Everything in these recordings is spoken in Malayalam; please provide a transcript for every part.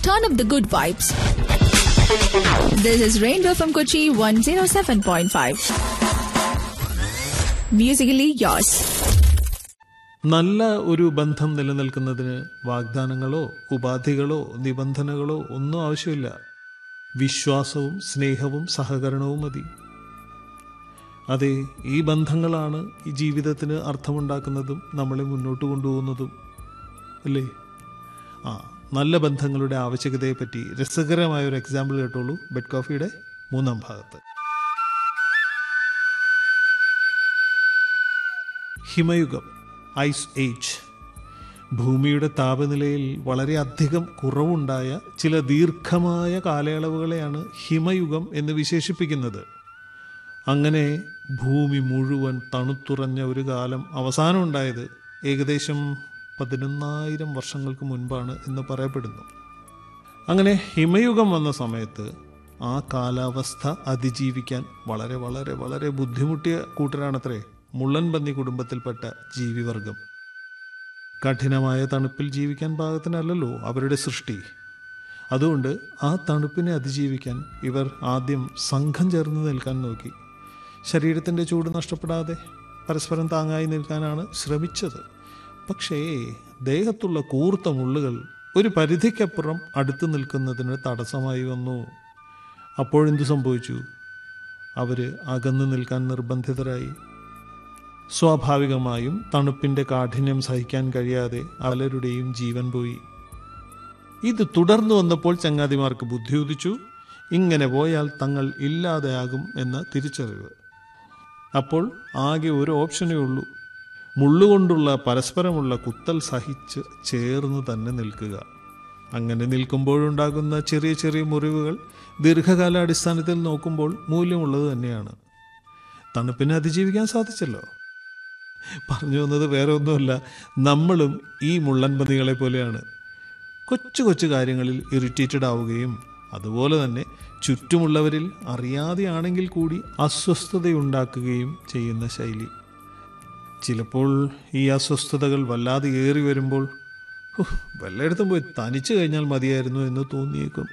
turn up the good vibes. This is Rainbow from Kochi 107.5. Musically yours. നല്ല ഒരു ബന്ധം നിലനിൽക്കുന്നതിന് വാഗ്ദാനങ്ങളോ ഉപാധികളോ നിബന്ധനകളോ ഒന്നും ആവശ്യമില്ല വിശ്വാസവും സ്നേഹവും സഹകരണവും മതി അതെ ഈ ബന്ധങ്ങളാണ് ഈ ജീവിതത്തിന് അർത്ഥമുണ്ടാക്കുന്നതും നമ്മളെ മുന്നോട്ട് കൊണ്ടുപോകുന്നതും അല്ലേ ആ നല്ല ബന്ധങ്ങളുടെ ആവശ്യകതയെപ്പറ്റി രസകരമായ ഒരു എക്സാമ്പിൾ കേട്ടോളൂ ബെഡ് കോഫിയുടെ മൂന്നാം ഭാഗത്ത് ഹിമയുഗം ഐസ് ഏജ് ഭൂമിയുടെ താപനിലയിൽ വളരെയധികം കുറവുണ്ടായ ചില ദീർഘമായ കാലയളവുകളെയാണ് ഹിമയുഗം എന്ന് വിശേഷിപ്പിക്കുന്നത് അങ്ങനെ ഭൂമി മുഴുവൻ തണുത്തുറഞ്ഞ ഒരു കാലം അവസാനം ഉണ്ടായത് ഏകദേശം പതിനൊന്നായിരം വർഷങ്ങൾക്ക് മുൻപാണ് എന്ന് പറയപ്പെടുന്നു അങ്ങനെ ഹിമയുഗം വന്ന സമയത്ത് ആ കാലാവസ്ഥ അതിജീവിക്കാൻ വളരെ വളരെ വളരെ ബുദ്ധിമുട്ടിയ കൂട്ടരാണത്രേ മുള്ളൻ പന്നി കുടുംബത്തിൽപ്പെട്ട ജീവിവർഗം കഠിനമായ തണുപ്പിൽ ജീവിക്കാൻ പാകത്തിനല്ലല്ലോ അവരുടെ സൃഷ്ടി അതുകൊണ്ട് ആ തണുപ്പിനെ അതിജീവിക്കാൻ ഇവർ ആദ്യം സംഘം ചേർന്ന് നിൽക്കാൻ നോക്കി ശരീരത്തിൻ്റെ ചൂട് നഷ്ടപ്പെടാതെ പരസ്പരം താങ്ങായി നിൽക്കാനാണ് ശ്രമിച്ചത് പക്ഷേ ദേഹത്തുള്ള കൂർത്ത മുള്ളുകൾ ഒരു പരിധിക്കപ്പുറം അടുത്ത് നിൽക്കുന്നതിന് തടസ്സമായി വന്നു അപ്പോഴെന്തു സംഭവിച്ചു അവർ അകന്നു നിൽക്കാൻ നിർബന്ധിതരായി സ്വാഭാവികമായും തണുപ്പിൻ്റെ കാഠിന്യം സഹിക്കാൻ കഴിയാതെ പലരുടെയും ജീവൻ പോയി ഇത് തുടർന്നു വന്നപ്പോൾ ചങ്ങാതിമാർക്ക് ബുദ്ധി ഉദിച്ചു ഇങ്ങനെ പോയാൽ തങ്ങൾ ഇല്ലാതെയാകും എന്ന തിരിച്ചറിവ് അപ്പോൾ ആകെ ഒരു ഓപ്ഷനേ ഉള്ളൂ മുള്ളുകൊണ്ടുള്ള പരസ്പരമുള്ള കുത്തൽ സഹിച്ച് ചേർന്ന് തന്നെ നിൽക്കുക അങ്ങനെ നിൽക്കുമ്പോഴുണ്ടാകുന്ന ചെറിയ ചെറിയ മുറിവുകൾ ദീർഘകാല അടിസ്ഥാനത്തിൽ നോക്കുമ്പോൾ മൂല്യമുള്ളത് തന്നെയാണ് തണുപ്പിനെ അതിജീവിക്കാൻ സാധിച്ചല്ലോ പറഞ്ഞു വന്നത് വേറെ ഒന്നുമല്ല നമ്മളും ഈ മുള്ളൻപന്നികളെ പോലെയാണ് കൊച്ചു കൊച്ചു കാര്യങ്ങളിൽ ഇറിറ്റേറ്റഡ് ആവുകയും അതുപോലെ തന്നെ ചുറ്റുമുള്ളവരിൽ അറിയാതെയാണെങ്കിൽ കൂടി അസ്വസ്ഥതയുണ്ടാക്കുകയും ചെയ്യുന്ന ശൈലി ചിലപ്പോൾ ഈ അസ്വസ്ഥതകൾ വല്ലാതെ ഏറി വരുമ്പോൾ "ഹോ, വല്ലയിടത്തും പോയി തനിച്ചു കഴിഞ്ഞാൽ മതിയായിരുന്നു എന്ന് തോന്നിയേക്കും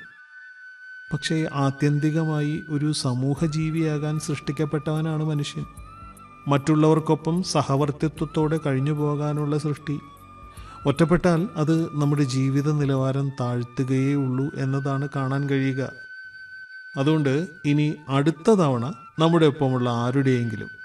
പക്ഷേ ആത്യന്തികമായി ഒരു സമൂഹജീവിയാകാൻ സൃഷ്ടിക്കപ്പെട്ടവനാണ് മനുഷ്യൻ മറ്റുള്ളവർക്കൊപ്പം സഹവർത്തിത്വത്തോടെ കഴിഞ്ഞു പോകാനുള്ള സൃഷ്ടി ഒറ്റപ്പെട്ടാൽ അത് നമ്മുടെ ജീവിത നിലവാരം താഴ്ത്തുകയേ ഉള്ളൂ എന്നതാണ് കാണാൻ കഴിയുക അതുകൊണ്ട് ഇനി അടുത്ത തവണ നമ്മുടെ ഒപ്പമുള്ള ആരുടെയെങ്കിലും